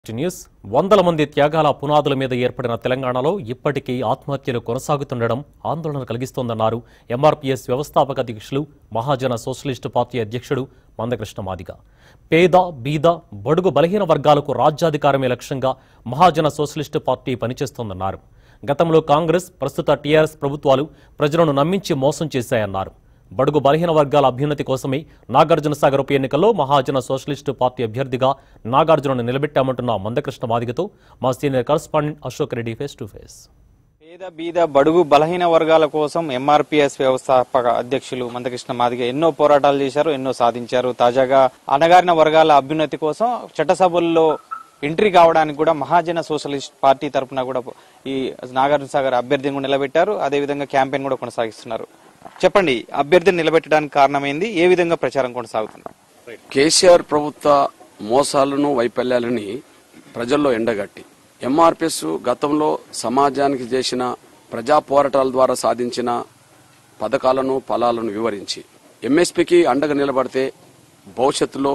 news వందల మంది త్యాగాల పునాదుల మీద ఏర్పడిన తెలంగాణలో ఇప్పటికీ ఆత్మహత్యలు కొనసాగుతుండడం ఆందోళన కలిగిస్తోందన్నారు ఎంఆర్పీఎస్ వ్యవస్థాపక అధ్యక్షులు మహాజన సోషలిస్టు పార్టీ అధ్యక్షుడు మందకృష్ణ మాదిగ పేద బీద బడుగు బలహీన వర్గాలకు రాజ్యాధికారమే లక్ష్యంగా మహాజన సోషలిస్టు పార్టీ పనిచేస్తోందన్నారు గతంలో కాంగ్రెస్ ప్రస్తుత టీఆర్ఎస్ ప్రభుత్వాలు ప్రజలను నమ్మించి మోసం చేశాయన్నారు బడుగు బలహీన వర్గాల అభ్యున్నతి కోసమే నాగార్జున సాగర్ ఉప ఎన్నికల్లో మహాజన సోషలిస్టు పార్టీ అభ్యర్థిగా నాగార్జునను నిలబెట్టామంటున్న మందకృష్ణ మాదిగతో మా senior correspondent Ashok Reddy face to face పేద బీద బడుగు బలహీన వర్గాల కోసం ఎంఆర్పీఎస్ వ్యవస్థాపక అధ్యక్షులు మందకృష్ణ మాదిగ ఎన్నో పోరాటాలు చేశారు ఎన్నో సాధించారు తాజాగా అణగారిన వర్గాల అభ్యున్నతి కోసం చట్టసభల్లో ఎంట్రీ కావడానికి కూడా మహాజన సోషలిస్ట్ పార్టీ తరఫున కూడా ఈ నాగార్జున సాగర్ అభ్యర్థిని కూడా నిలబెట్టారు అదేవిధంగా క్యాంపెయిన్ కూడా కొనసాగిస్తున్నారు చెప్పండి అభ్యర్థిని నిలబెట్టడానికి కారణమైంది ఏ విధంగా ప్రచారం కొనసాగుతుంది కేసీఆర్ ప్రభుత్వ మోసాలను వైఫల్యాలని ప్రజల్లో ఎండగట్టి ఎంఆర్పిఎస్ గతంలో సమాజానికి చేసిన ప్రజా పోరాటాల ద్వారా సాధించిన పథకాలను ఫలాలను వివరించి ఎంఎస్పీకి అండగా నిలబడితే భవిష్యత్తులో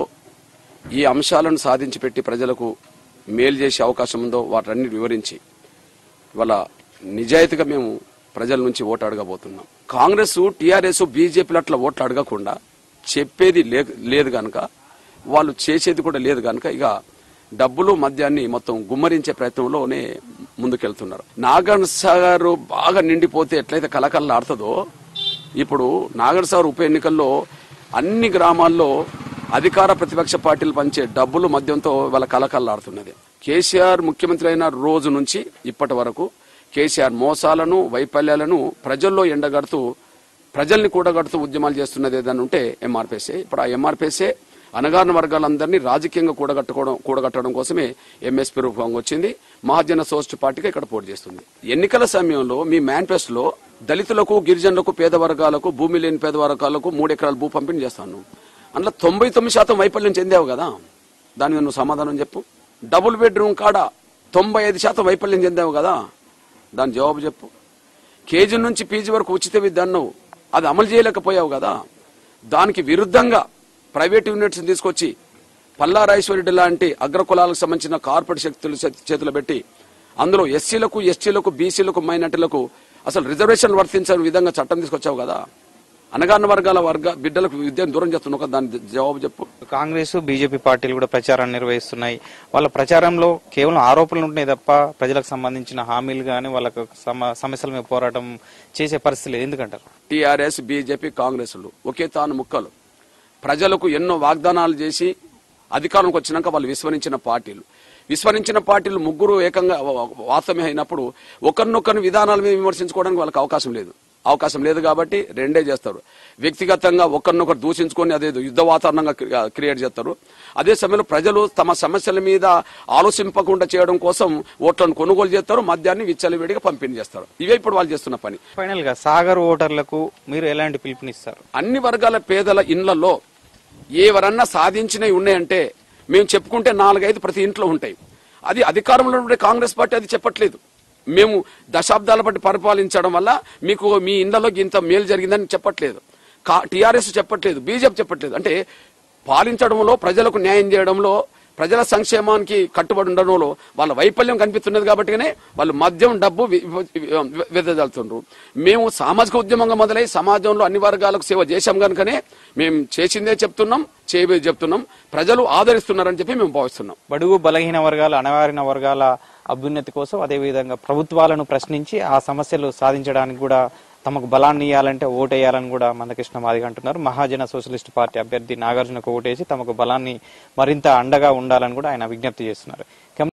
ఈ అంశాలను సాధించి పెట్టి ప్రజలకు మేలు చేసే అవకాశం ఉందో వాటన్ని వివరించి ఇవాళ నిజాయితీగా మేము ప్రజల నుంచి ఓటు అడగబోతున్నాం కాంగ్రెస్ టీఆర్ఎస్ బీజేపీలు అట్లా ఓట్లు అడగకుండా చెప్పేది లే- లేదు గనక వాళ్ళు చేసేది కూడా లేదు గనక ఇక డబ్బులు మద్యాన్ని మొత్తం గుమ్మరించే ప్రయత్నంలోనే ముందుకెళ్తున్నారు నాగర్ సాగర్ బాగా నిండిపోతే ఎట్లయితే కలకల్లాడుతుందో ఇప్పుడు నాగర్ సాగర్ ఉప ఎన్నికల్లో అన్ని గ్రామాల్లో అధికార ప్రతిపక్ష పార్టీలు పంచే డబ్బులు మద్యంతో వాళ్ళ కలకల్లాడుతున్నది కేసీఆర్ ముఖ్యమంత్రి అయిన రోజు నుంచి ఇప్పటి వరకు కేసీఆర్ మోసాలను వైఫల్యాలను ప్రజల్లో ఎండగడుతూ ప్రజల్ని కూడగడుతూ ఉద్యమాలు చేస్తున్నది ఏదైనా ఉంటే ఎంఆర్పీసీ ఇప్పుడు ఆ ఎంఆర్పీసీ అనగారిన వర్గాలందరినీ రాజకీయంగా కూడగట్టుకోవడం కూడగట్టడం కోసమే ఎంఎస్పీ రూపంగా వచ్చింది మహాజన సోస్ట్ పార్టీగా ఇక్కడ పోటీ చేస్తుంది ఎన్నికల సమయంలో మీ మేనిఫెస్టోలో దళితులకు గిరిజనులకు పేద వర్గాలకు భూమి లేని పేద వర్గాలకు మూడు ఎకరాల భూ పంపిణీ చేస్తాను అందులో తొంభై తొమ్మిది శాతం వైఫల్యం చెందావు కదా దాని మీద నువ్వు సమాధానం చెప్పు డబుల్ బెడ్రూమ్ కాడ తొంభై ఐదు శాతం వైఫల్యం చెందావు కదా దాని జవాబు చెప్పు కేజీ నుంచి పీజీ వరకు ఉచిత విద్య అన్నావు అది అమలు చేయలేకపోయావు కదా దానికి విరుద్ధంగా ప్రైవేట్ యూనిట్స్ తీసుకొచ్చి పల్లారాశ్వరుడి లాంటి అగ్రకులాలకు సంబంధించిన కార్పొరేట్ శక్తులు చే- చేతులు పెట్టి అందులో ఎస్సీలకు ఎస్టీలకు బీసీలకు మైనార్టీలకు అసలు రిజర్వేషన్లు వర్తించని విధంగా చట్టం తీసుకొచ్చావు కదా అనగారిన వర్గాల వర్గ బిడ్డలకు విద్యను దూరం చేస్తున్నావు కదా దాని జవాబు చెప్పు కాంగ్రెస్ బీజేపీ పార్టీలు కూడా ప్రచారాన్ని నిర్వహిస్తున్నాయి వాళ్ళ ప్రచారంలో కేవలం ఆరోపణలు ఉంటున్నాయి తప్ప ప్రజలకు సంబంధించిన హామీలు కానీ వాళ్ళకు సమ- సమస్యల మీద పోరాటం చేసే పరిస్థితి లేదు ఎందుకంటారు టీఆర్ఎస్ బీజేపీ కాంగ్రెస్లు ఒకే తాను ముక్కలు ప్రజలకు ఎన్నో వాగ్దానాలు చేసి అధికారంలోకి వచ్చినాక వాళ్ళు విస్మరించిన పార్టీలు విస్మరించిన పార్టీలు ముగ్గురు ఏకంగా వాస్తవమే అయినప్పుడు ఒకరినొకరిని విధానాల మీద విమర్శించుకోవడానికి వాళ్ళకి అవకాశం లేదు అవకాశం లేదు కాబట్టి రెండే చేస్తారు వ్యక్తిగతంగా ఒకరినొకరు దూషించుకొని అదే యుద్ధ వాతావరణంగా క్రి- క్రియేట్ చేస్తారు అదే సమయంలో ప్రజలు తమ సమస్యల మీద ఆలోచింపకుండా చేయడం కోసం ఓట్లను కొనుగోలు చేస్తారు మద్యాన్ని విచ్చలవిడిగా పంపిణీ చేస్తారు ఇవే ఇప్పుడు వాళ్ళు చేస్తున్న పని ఫైనల్ గా సాగర్ ఓటర్లకు మీరు ఎలాంటి పిలుపునిస్తారు అన్ని వర్గాల పేదల ఇండ్లలో ఎవరన్నా సాధించినవి ఉన్నాయంటే మేము చెప్పుకుంటే నాలుగైదు ప్రతి ఇంట్లో ఉంటాయి అది అధికారంలో ఉండే కాంగ్రెస్ పార్టీ అది చెప్పట్లేదు మేము దశాబ్దాల బట్టి పరిపాలించడం వల్ల మీకు మీ ఇండ్లలో ఇంత మేలు జరిగిందని చెప్పట్లేదు టీఆర్ఎస్ చెప్పట్లేదు బీజేపీ చెప్పట్లేదు అంటే పాలించడంలో ప్రజలకు న్యాయం చేయడంలో ప్రజల సంక్షేమానికి కట్టుబడి ఉండడంలో వాళ్ళ వైఫల్యం కనిపిస్తున్నది కాబట్టినే వాళ్ళు మద్యం డబ్బు వి- వి- వెదజల్లుతుండ్రు మేము సామాజిక ఉద్యమంగా మొదలై సమాజంలో అన్ని వర్గాలకు సేవ చేశాం కనుకనే మేము చేసిందే చెప్తున్నాం చేయబోయేది చెప్తున్నాం ప్రజలు ఆదరిస్తున్నారని చెప్పి మేము భావిస్తున్నాం బడుగు బలహీన వర్గాల అణగారిన వర్గాల అభ్యున్నతి కోసం అదేవిధంగా ప్రభుత్వాలను ప్రశ్నించి ఆ సమస్యలు సాధించడానికి కూడా తమకు బలాన్ని ఇవ్వాలంటే ఓటేయాలని కూడా మందకృష్ణ మాదిగ అంటున్నారు మహాజన సోషలిస్ట్ పార్టీ అభ్యర్థి నాగార్జునకు ఓటేసి తమకు బలాన్ని మరింత అండగా ఉండాలని కూడా ఆయన విజ్ఞప్తి చేస్తున్నారు